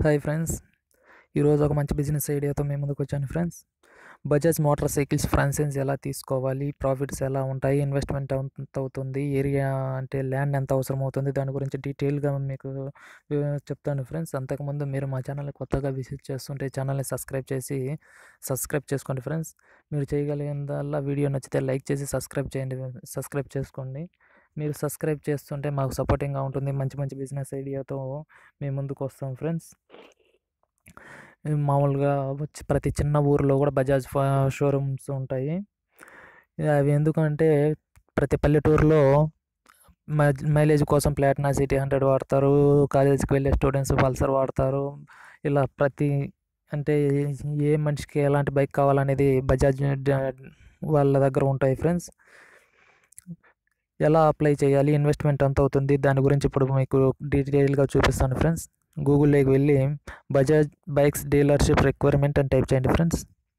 hi friends ఈరోజు ఒక మంచి బిజినెస్ ఐడియాతో మేము ముందుకు వచ్చాను friends Bajaj motorcycles franchise ఎలా తీసుకోవాలి ప్రాఫిట్స్ ఎలా ఉంటాయి ఇన్వెస్ట్మెంట్ ఎంత అవుతుంది ఏరియా అంటే ల్యాండ్ ఎంత అవసరం అవుతుంది దాని గురించి డీటెయిల్గా మీకు వివ- చెప్తాను ఫ్రెండ్స్ అంతకుముందు మీరు మా ఛానల్ని కొత్తగా విజిట్ చేస్తుంటే ఛానల్ని సబ్స్క్రైబ్ చేసి సబ్స్క్రైబ్ చేసుకోండి ఫ్రెండ్స్ మీరు చేయగలిగినదల్లా వీడియో నచ్చితే లైక్ చేసి సబ్స్క్రైబ్ చేయండి సబ్స్క్రైబ్ చేసుకోండి మీరు సబ్స్క్రైబ్ చేస్తుంటే మాకు సపోర్టింగ్గా ఉంటుంది మంచి మంచి బిజినెస్ ఐడియాతో మేము ముందుకు వస్తాం ఫ్రెండ్స్ ఈ మామూలుగా వచ్చి ప్రతి చిన్న ఊరిలో కూడా బజాజ్ ఫా షోరూమ్స్ ఉంటాయి అవి ఎందుకంటే ప్రతి పల్లెటూరులో మై- మైలేజ్ కోసం ప్లాటినా సిటీ హండ్రెడ్ వాడతారు కాలేజీకి వెళ్ళే స్టూడెంట్స్ పల్సర్ వాడతారు ఇలా ప్రతి అంటే ఏ మనిషికి ఎలాంటి బైక్ కావాలనేది బజాజ్ డ- వాళ్ళ దగ్గర ఉంటాయి ఫ్రెండ్స్ ఎలా అప్లై చేయాలి ఇన్వెస్ట్మెంట్ ఎంత అవుతుంది దాని గురించి ఇప్పుడు మీకు డీటెయిల్గా చూపిస్తాను ఫ్రెండ్స్ గూగుల్లోకి వెళ్ళి బజాజ్ బైక్స్ డీలర్షిప్ రిక్వైర్మెంట్ అని టైప్ చేయండి ఫ్రెండ్స్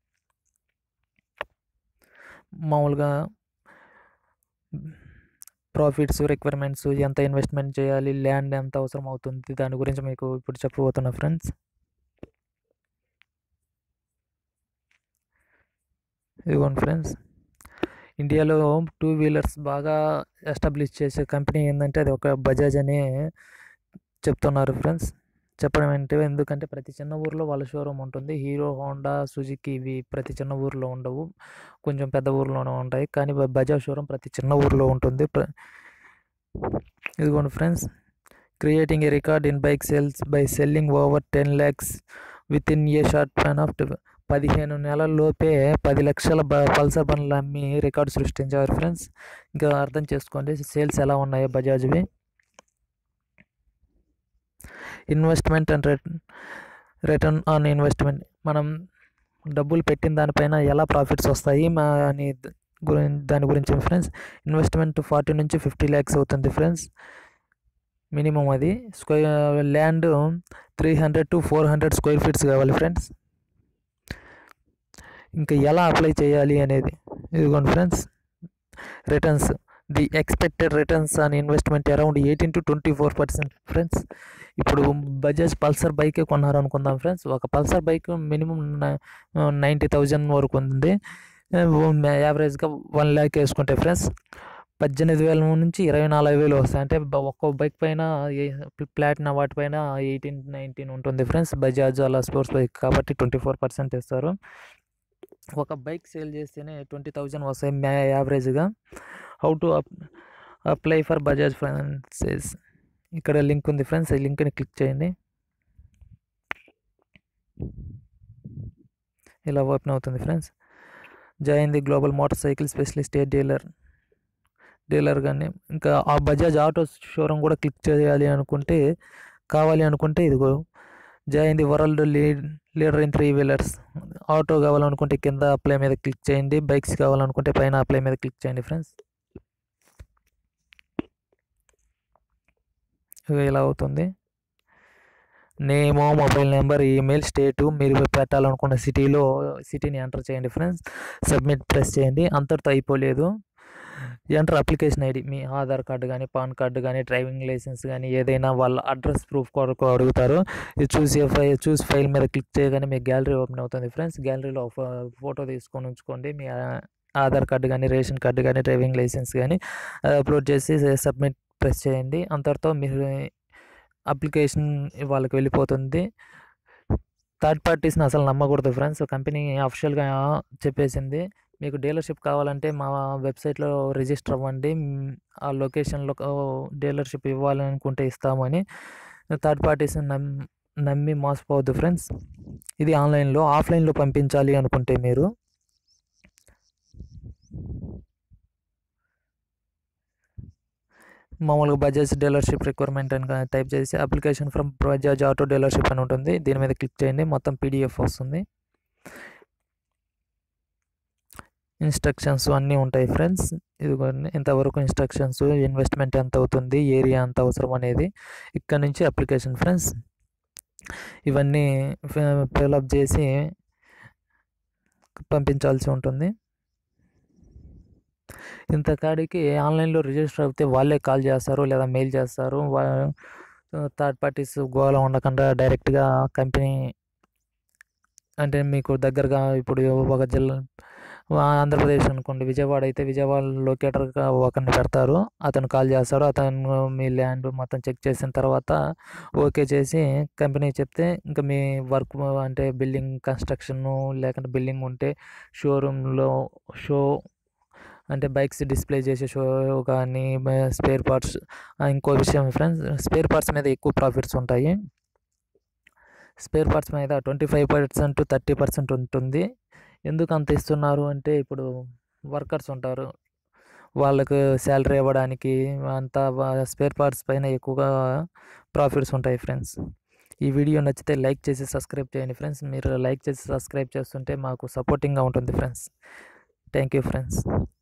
మామూలుగా ప్రాఫిట్స్ రిక్వైర్మెంట్స్ ఎంత ఇన్వెస్ట్మెంట్ చేయాలి ల్యాండ్ ఎంత అవసరం అవుతుంది దాని గురించి మీకు ఇప్పుడు చెప్పబోతున్నా ఫ్రెండ్స్ ఇదిగోండి ఫ్రెండ్స్ ఇండియాలో టూ వీలర్స్ బాగా ఎస్టాబ్లిష్ చేసే కంపెనీ ఏంటంటే అది ఒక బజాజ్ అనే చెప్తున్నారు ఫ్రెండ్స్ చెప్పడం అంటే ఎందుకంటే ప్రతి చిన్న ఊర్లో వాళ్ళ షోరూమ్ ఉంటుంది హీరో హోండా సుజుకి ఇవి ప్రతి చిన్న ఊర్లో ఉండవు కొంచెం పెద్ద ఊర్లోనే ఉంటాయి కానీ బ- బజాజ్ షోరూమ్ ప్రతి చిన్న ఊర్లో ఉంటుంది ప్ర- ఇదిగోండి friends creating a record in bike sales by selling over ten lakhs within a short span of పదిహేను నెలల్లోపే పది లక్షల బ పల్సర్ బండ్లు అమ్మి రికార్డు సృష్టించారు ఫ్రెండ్స్ ఇంకా అర్థం చేసుకోండి సేల్స్ ఎలా ఉన్నాయో బజాజ్వి investment and return on investment మనం డబ్బులు పెట్టిన దానిపైన ఎలా ప్రాఫిట్స్ వస్తాయి మా అని ద- గురి దాని గురించి ఫ్రెండ్స్ ఇన్వెస్ట్మెంట్ ఫార్టీ నుంచి ఫిఫ్టీ ల్యాక్స్ అవుతుంది ఫ్రెండ్స్ మినిమం అది square land three hundred to four hundred square feets కావాలి ఫ్రెండ్స్ ఇంకా ఎలా అప్లై చేయాలి అనేది ఇదిగోండి friends returns the expected returns on investment around eighteen to twenty four percent friends ఇప్పుడు బజాజ్ పల్సర్ బైకే కొన్నారు అనుకుందాం ఫ్రెండ్స్ ఒక Pulsar bike minimum ninety thousand వరకు ఉంది యావరేజ్గా వన్ ల్యాక్ వేసుకుంటే ఫ్రెండ్స్ పద్దెనిమిది వేల నుంచి ఇరవై నాలుగు వేలు వస్తాయి అంటే బ- ఒక్కో బైక్ పైన ప్లాటినా వాటిపైన ఎయిటీన్ నైన్టీన్ ఉంటుంది ఫ్రెండ్స్ బజాజ్ అలా స్పోర్ట్స్ బైక్ కాబట్టి ట్వంటీ ఫోర్ పర్సెంట్ ఇస్తారు ఒక బైక్ సేల్ చేస్తేనే ట్వంటీ థౌజండ్ వస్తాయి మ్యా యావరేజ్గా how to apply for Bajaj finances ఇక్కడ లింక్ ఉంది ఫ్రెండ్స్ ఈ లింక్ని క్లిక్ చేయండి ఇలా ఓపెన్ అవుతుంది friends join the global motorcycle specialist a dealer dealer కానీ ఇంకా ఆ బజాజ్ ఆటో షోరూమ్ కూడా క్లిక్ చేయాలి అనుకుంటే కావాలి అనుకుంటే ఇదిగో join the world lead leader in three wheelers auto కావాలనుకుంటే కింద అప్లై మీద క్లిక్ చేయండి బైక్స్ కావాలనుకుంటే పైన అప్లై మీద క్లిక్ చేయండి ఫ్రెండ్స్ ఇలా అవుతుంది నేమో మొబైల్ నెంబర్ ఈమెయిల్ స్టేటు మీరు పెట్టాలనుకున్న సిటీలో సిటీని ఎంటర్ చేయండి ఫ్రెండ్స్ సబ్మిట్ ప్రెస్ చేయండి అంతటితో అయిపోలేదు ఎంటర్ అప్లికేషన్ ఐడి మీ ఆధార్ కార్డు కానీ పాన్ కార్డు కానీ డ్రైవింగ్ లైసెన్స్ కానీ ఏదైనా వాళ్ళ అడ్రస్ ప్రూఫ్ కొరకు అడుగుతారు ఇది చూసి ఫైల్ చూసి ఫైల్ మీద క్లిక్ చేయగానే మీ గ్యాలరీ ఓపెన్ అవుతుంది ఫ్రెండ్స్ గ్యాలరీలో ఒక ఫోటో తీసుకొని ఉంచుకోండి మీ ఆ- ఆధార్ కార్డు కానీ రేషన్ కార్డు కానీ డ్రైవింగ్ లైసెన్స్ కానీ అప్లోడ్ చేసి సబ్మిట్ ప్రెస్ చేయండి అంతటితో మీరు అప్లికేషన్ వాళ్ళకి వెళ్ళిపోతుంది థర్డ్ పార్టీస్ని అసలు నమ్మకూడదు ఫ్రెండ్స్ కంపెనీ అఫిషియల్గా చెప్పేసింది మీకు డీలర్షిప్ కావాలంటే మా వెబ్సైట్లో రిజిస్టర్ అవ్వండి మ్, ఆ లొకేషన్లో డీలర్షిప్ ఇవ్వాలనుకుంటే ఇస్తామని థర్డ్ పార్టీస్ నమ్మి నమ్మి మోసపోవద్దు ఫ్రెండ్స్ ఇది ఆన్లైన్లో ఆఫ్లైన్లో పంపించాలి అనుకుంటే మీరు మామూలుగా బజాజ్ డీలర్షిప్ రిక్వైర్మెంట్ అని టైప్ చేసి application from Bajaj auto dealership అని ఉంటుంది దీని మీద క్లిక్ చేయండి మొత్తం పీడిఎఫ్ వస్తుంది ఇన్స్ట్రక్షన్స్ అన్నీ ఉంటాయి ఫ్రెండ్స్ ఇదిగోండి ఇంతవరకు ఇన్స్ట్రక్షన్స్ ఇన్వెస్ట్మెంట్ ఎంత అవుతుంది ఏరియా ఎంత అవసరం అనేది ఇక్కడ నుంచి అప్లికేషన్ ఫ్రెండ్స్ ఇవన్నీ ఫిలప్ చేసి పంపించాల్సి ఉంటుంది ఇంత కాడికి ఆన్లైన్లో రిజిస్టర్ అయితే వాళ్ళే కాల్ చేస్తారు లేదా మెయిల్ చేస్తారు వా- థర్డ్ పార్టీస్ గోల ఉండకుండా డైరెక్ట్గా కంపెనీ అంటే మీకు దగ్గరగా ఇప్పుడు ఒక జిల్లా ఆంధ్రప్రదేశ్ అనుకోండి విజయవాడ అయితే విజయవాడ లొకేటర్గా ఒకరిని పెడతారు అతను కాల్ చేస్తాడు అతను మీ ల్యాండ్ మొత్తం చెక్ చేసిన తర్వాత ఓకే చేసి కంపెనీ చెప్తే ఇంకా మీ వర్క్ అంటే బిల్డింగ్ కన్స్ట్రక్షన్ లేకుంటే బిల్డింగ్ ఉంటే షోరూంలో షో అంటే బైక్స్ డిస్ప్లే చేసే షో కానీ స్పేర్ పార్ట్స్ ఇంకో విషయం ఫ్రెండ్స్ స్పేర్ పార్ట్స్ మీద ఎక్కువ ప్రాఫిట్స్ ఉంటాయి స్పేర్ పార్ట్స్ మీద twenty five percent thirty percent ఉంటుంది ఎందుకు అంత ఇస్తున్నారు అంటే ఇప్పుడు వర్కర్స్ ఉంటారు వాళ్ళకు శాలరీ ఇవ్వడానికి అంతా స్పేర్ పార్ట్స్ పైన ఎక్కువగా ప్రాఫిట్స్ ఉంటాయి ఫ్రెండ్స్ ఈ వీడియో నచ్చితే లైక్ చేసి సబ్స్క్రైబ్ చేయండి ఫ్రెండ్స్ మీరు లైక్ చేసి సబ్స్క్రైబ్ చేస్తుంటే మాకు సపోర్టింగ్గా ఉంటుంది ఫ్రెండ్స్ థ్యాంక్ యూ ఫ్రెండ్స్